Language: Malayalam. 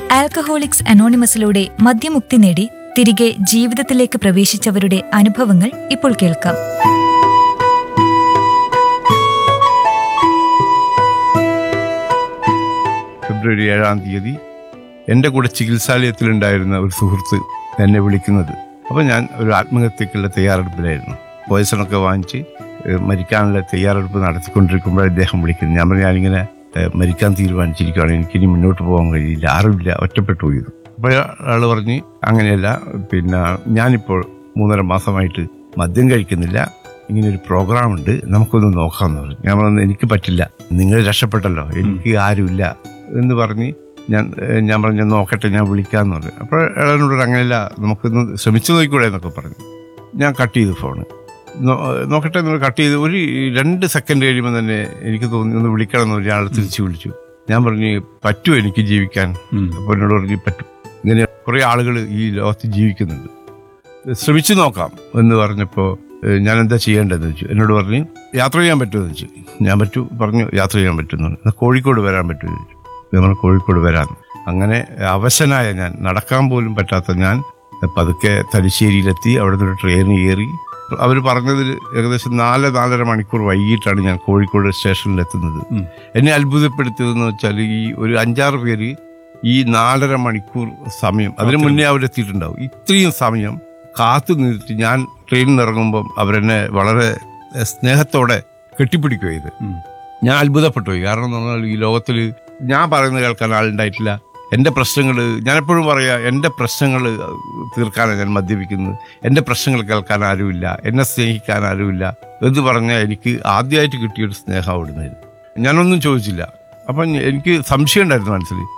ആൽക്കഹോളിക്സ് അനോണിമസിലൂടെ മദ്യമുക്തി നേടി തിരികെ ജീവിതത്തിലേക്ക് പ്രവേശിച്ചവരുടെ അനുഭവങ്ങൾ ഇപ്പോൾ കേൾക്കാം ഫെബ്രുവരി ഏഴാം തീയതി എൻ്റെ കൂടെ ചികിത്സാലയത്തിലുണ്ടായിരുന്ന ഒരു സുഹൃത്ത് എന്നെ വിളിക്കുന്നത് അപ്പോൾ ഞാൻ ഒരു ആത്മഹത്യക്കുള്ള തയ്യാറെടുപ്പിലായിരുന്നു പോയസണൊക്കെ വാങ്ങിച്ച് ഏഹ്, മരിക്കാനുള്ള തയ്യാറെടുപ്പ് നടത്തിക്കൊണ്ടിരിക്കുമ്പോൾ അദ്ദേഹം വിളിക്കുന്നു ഞാൻ പറഞ്ഞു ഞാനിങ്ങനെ ഏഹ്, മരിക്കാൻ തീരുമാനിച്ചിരിക്കുകയാണ് എനിക്കിനി മുന്നോട്ട് പോകാൻ കഴിയില്ല ആരുമില്ല ഒറ്റപ്പെട്ടു പോയത് അപ്പോൾ ആൾ പറഞ്ഞ് അങ്ങനെയല്ല പിന്നെ ഞാനിപ്പോൾ മൂന്നര മാസമായിട്ട് മദ്യം കഴിക്കുന്നില്ല ഇങ്ങനെ ഒരു പ്രോഗ്രാം ഉണ്ട് നമുക്കൊന്ന് നോക്കാമെന്ന് പറഞ്ഞു ഞാൻ പറഞ്ഞു എനിക്ക് പറ്റില്ല നിങ്ങൾ രക്ഷപ്പെട്ടല്ലോ എനിക്ക് ആരുമില്ല എന്ന് പറഞ്ഞ് ഞാൻ ഏഹ് ഞാൻ പറഞ്ഞു "ഞാൻ നോക്കട്ടെ ഞാൻ വിളിക്കാമെന്ന് പറഞ്ഞു അപ്പോൾ ഇളനോട് അങ്ങനെയല്ല നമുക്കൊന്ന് ശ്രമിച്ചു നോക്കിക്കൂടെ എന്നൊക്കെ പറഞ്ഞു ഞാൻ കട്ട് ചെയ്തു ഫോണ് നോ- നോക്കട്ടെ എന്ന് കട്ട് ചെയ്ത് ഒരു രണ്ട് സെക്കൻഡ് കഴിയുമ്പോൾ തന്നെ എനിക്ക് തോന്നി ഒന്ന് വിളിക്കണം എന്ന് പറഞ്ഞ് ആൾ തിരിച്ചു വിളിച്ചു ഞാൻ പറഞ്ഞു പറ്റുമോ എനിക്ക് ജീവിക്കാൻ അപ്പോൾ എന്നോട് പറഞ്ഞു പറ്റും ഇങ്ങനെ കുറേ ആളുകൾ ഈ ലോകത്ത് ജീവിക്കുന്നുണ്ട് ശ്രമിച്ചു നോക്കാം എന്ന് പറഞ്ഞപ്പോൾ ഞാൻ എന്താ ചെയ്യേണ്ടതെന്ന് വെച്ചു എന്നോട് പറഞ്ഞു യാത്ര ചെയ്യാൻ പറ്റുമെന്ന് വെച്ചു ഞാൻ പറ്റൂ പറഞ്ഞു യാത്ര ചെയ്യാൻ പറ്റുമെന്ന് പറഞ്ഞു "എന്നാ കോഴിക്കോട് വരാൻ പറ്റുമെന്ന് ചോദിച്ചു നമ്മൾ കോഴിക്കോട് വരാൻ അങ്ങനെ അവശനായ ഞാൻ നടക്കാൻ പോലും പറ്റാത്ത ഞാൻ പതുക്കെ തലശ്ശേരിയിലെത്തി അവിടെ നിന്ന് ട്രെയിൻ കയറി അവർ പറഞ്ഞതിൽ ഏകദേശം നാല് നാലര മണിക്കൂർ വൈകിട്ടാണ് ഞാൻ കോഴിക്കോട് സ്റ്റേഷനിലെത്തുന്നത് എന്നെ അത്ഭുതപ്പെടുത്തിയതെന്ന് വെച്ചാൽ ഈ ഒരു അഞ്ചാറ് പേര് ഈ നാലര മണിക്കൂർ സമയം അതിനു മുന്നേ അവരെത്തിയിട്ടുണ്ടാവും ഇത്രയും സമയം കാത്തു നിന്നിട്ട് ഞാൻ ട്രെയിനിൽ നിന്ന് ഇറങ്ങുമ്പം അവരെന്നെ വളരെ സ്നേഹത്തോടെ കെട്ടിപ്പിടിക്കുക ഇത് ഞാൻ അത്ഭുതപ്പെട്ടു പോയി കാരണം എന്ന് പറഞ്ഞാൽ ഈ ലോകത്തിൽ ഞാൻ പറയുന്നത് കേൾക്കാൻ ആളുണ്ടായിട്ടില്ല എൻ്റെ പ്രശ്നങ്ങൾ ഞാൻ എപ്പോഴും പറയാ എൻ്റെ പ്രശ്നങ്ങൾ തീർക്കാനാണ് ഞാൻ മദ്യപിക്കുന്നത് എൻ്റെ പ്രശ്നങ്ങൾ കേൾക്കാൻ ആരുമില്ല എന്നെ സ്നേഹിക്കാൻ ആരുമില്ല എന്ന് പറഞ്ഞാൽ എനിക്ക് ആദ്യമായിട്ട് കിട്ടിയൊരു സ്നേഹം അവിടുന്ന് ഞാനൊന്നും ചോദിച്ചില്ല അപ്പം എനിക്ക് സംശയം ഉണ്ടായിരുന്നു മനസ്സിൽ